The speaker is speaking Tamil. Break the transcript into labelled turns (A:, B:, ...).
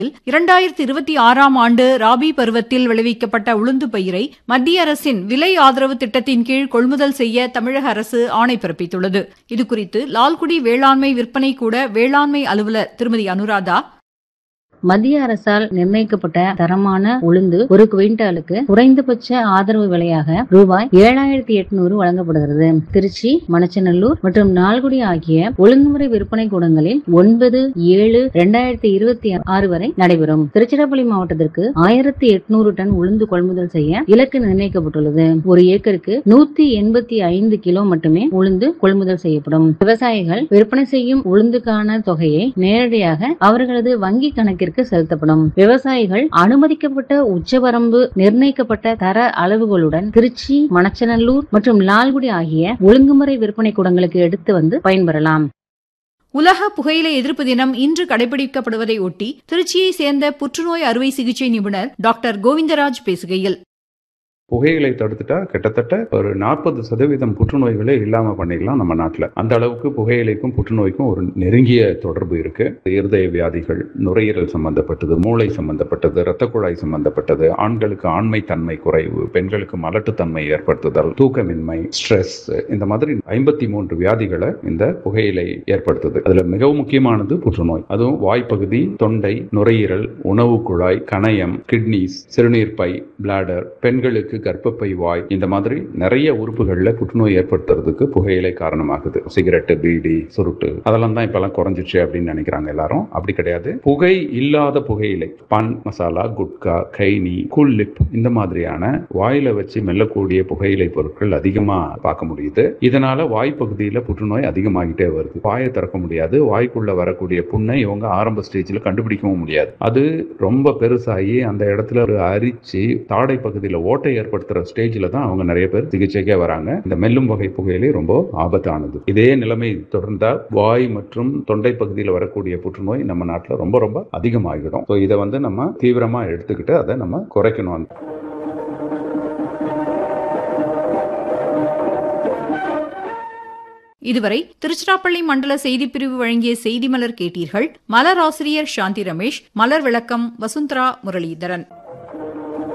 A: இரண்டாயிரத்தி இருபத்தி ஆறாம் ஆண்டு ராபி பருவத்தில் விளைவிக்கப்பட்ட உளுந்து பயிரை மத்திய அரசின் விலை ஆதரவு திட்டத்தின் கீழ் கொள்முதல் செய்ய தமிழக அரசு ஆணை பிறப்பித்துள்ளது இதுகுறித்து லால்குடி வேளாண்மை விற்பனை கூட வேளாண்மை அலுவலர் திருமதி அனுராதா
B: மத்திய அரசால் நிர்ணயிக்கப்பட்ட தரமான உளுந்து ஒரு குவிண்டாலுக்கு குறைந்தபட்ச ஆதரவு விலையாக ரூபாய் ஏழாயிரத்தி எட்நூறு வழங்கப்படுகிறது திருச்சி மணச்சநல்லூர் மற்றும் நால்குடி ஆகிய ஒழுங்குமுறை விற்பனை கூடங்களில் ஒன்பது ஏழு இரண்டாயிரத்தி இருபத்தி ஆறு வரை நடைபெறும் திருச்சிராப்பள்ளி மாவட்டத்திற்கு ஆயிரத்தி எட்நூறு டன் உளுந்து கொள்முதல் செய்ய இலக்கு நிர்ணயிக்கப்பட்டுள்ளது ஒரு ஏக்கருக்கு நூத்தி எண்பத்தி ஐந்து கிலோ மட்டுமே உளுந்து கொள்முதல் செய்யப்படும் விவசாயிகள் விற்பனை செய்யும் உளுந்துக்கான தொகையை நேரடியாக அவர்களது வங்கி கணக்கிற்கு கணக்கிற்கு செலுத்தப்படும் விவசாயிகள் அனுமதிக்கப்பட்ட உச்சவரம்பு நிர்ணயிக்கப்பட்ட தர அளவுகளுடன் திருச்சி மணச்சநல்லூர் மற்றும் லால்குடி ஆகிய ஒழுங்குமுறை விற்பனை கூடங்களுக்கு எடுத்து வந்து பயன்பெறலாம்
A: உலக புகையிலை எதிர்ப்பு தினம் இன்று கடைபிடிக்கப்படுவதை ஒட்டி திருச்சியை சேர்ந்த புற்றுநோய் அறுவை சிகிச்சை நிபுணர் டாக்டர் கோவிந்தராஜ் பேசுகையில்
C: புகையிலை தடுத்துட்டா கிட்டத்தட்ட ஒரு நாற்பது சதவீதம் புற்றுநோய்களே இல்லாம பண்ணிடலாம் நம்ம நாட்டில் அந்த அளவுக்கு புகையிலைக்கும் புற்றுநோய்க்கும் ஒரு நெருங்கிய தொடர்பு இருக்கு இருதய வியாதிகள் நுரையீரல் சம்பந்தப்பட்டது மூளை சம்பந்தப்பட்டது இரத்த குழாய் சம்பந்தப்பட்டது ஆண்களுக்கு ஆண்மை தன்மை குறைவு பெண்களுக்கு மலட்டுத்தன்மை ஏற்படுத்துதல் தூக்கமின்மை ஸ்ட்ரெஸ் இந்த மாதிரி ஐம்பத்தி மூன்று வியாதிகளை இந்த புகையிலை ஏற்படுத்துது அதுல மிகவும் முக்கியமானது புற்றுநோய் அதுவும் வாய்ப்பகுதி தொண்டை நுரையீரல் உணவு குழாய் கணையம் கிட்னிஸ் சிறுநீர் பை பிளாடர் பெண்களுக்கு கர்ப்பப்பை வாய் இந்த மாதிரி நிறைய உறுப்புகளில் புற்றுநோய் ஏற்படுத்துறதுக்கு புகையிலை காரணமாகுது சிகரெட்டு பீடி சுருட்டு அதெல்லாம் தான் இப்பெல்லாம் குறைஞ்சிச்சு அப்படின்னு நினைக்கிறாங்க எல்லாரும் அப்படி கிடையாது புகை இல்லாத புகையிலை பான் மசாலா குட்கா கைனி குல்லிப் இந்த மாதிரியான வாயில வச்சு மெல்லக்கூடிய புகையிலை பொருட்கள் அதிகமா பார்க்க முடியுது இதனால வாய் பகுதியில் புற்றுநோய் அதிகமாகிட்டே வருது வாயை திறக்க முடியாது வாய்க்குள்ள வரக்கூடிய புண்ணை இவங்க ஆரம்ப ஸ்டேஜில் கண்டுபிடிக்கவும் முடியாது அது ரொம்ப பெருசாகி அந்த இடத்துல ஒரு அரிச்சு தாடை பகுதியில் ஓட்டை ஏற்படுத்துற ஸ்டேஜில் தான் அவங்க நிறைய பேர் சிகிச்சைக்கே வராங்க இந்த மெல்லும் வகை புகையிலே ரொம்ப ஆபத்தானது இதே நிலைமை தொடர்ந்தா வாய் மற்றும் தொண்டை பகுதியில் வரக்கூடிய புற்றுநோய் நம்ம நாட்டில் ரொம்ப ரொம்ப அதிகமாகிடும் ஸோ இதை வந்து நம்ம தீவிரமா எடுத்துக்கிட்டு அதை நம்ம குறைக்கணும்
A: இதுவரை திருச்சிராப்பள்ளி மண்டல செய்திப்பிரிவு வழங்கிய செய்தி மலர் கேட்டீர்கள் மலர் ஆசிரியர் சாந்தி ரமேஷ் மலர் விளக்கம் வசுந்தரா முரளிதரன்